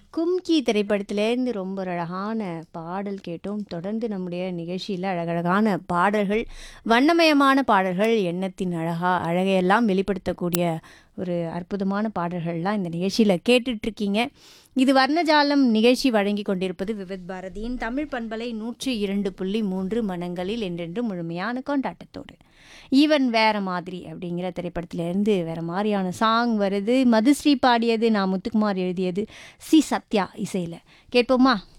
கும்கி திரைப்படத்திலேருந்து ரொம்ப ஒரு அழகான பாடல் கேட்டோம் தொடர்ந்து நம்முடைய நிகழ்ச்சியில் அழகழகான பாடல்கள் வண்ணமயமான பாடல்கள் எண்ணத்தின் அழகா அழகையெல்லாம் வெளிப்படுத்தக்கூடிய ஒரு அற்புதமான பாடல்கள்லாம் இந்த நிகழ்ச்சியில் கேட்டுட்ருக்கீங்க இது வர்ணஜாலம் நிகழ்ச்சி வழங்கி கொண்டிருப்பது விவித் பாரதியின் தமிழ் பண்பலை நூற்றி இரண்டு புள்ளி மூன்று மனங்களில் என்றென்று முழுமையான கொண்டாட்டத்தோடு ஈவன் வேற மாதிரி அப்படிங்கிற திரைப்படத்திலேருந்து வேற மாதிரியான சாங் வருது மதுஸ்ரீ பாடியது நான் முத்துக்குமார் எழுதியது சி சத்யா இசையில் கேட்போமா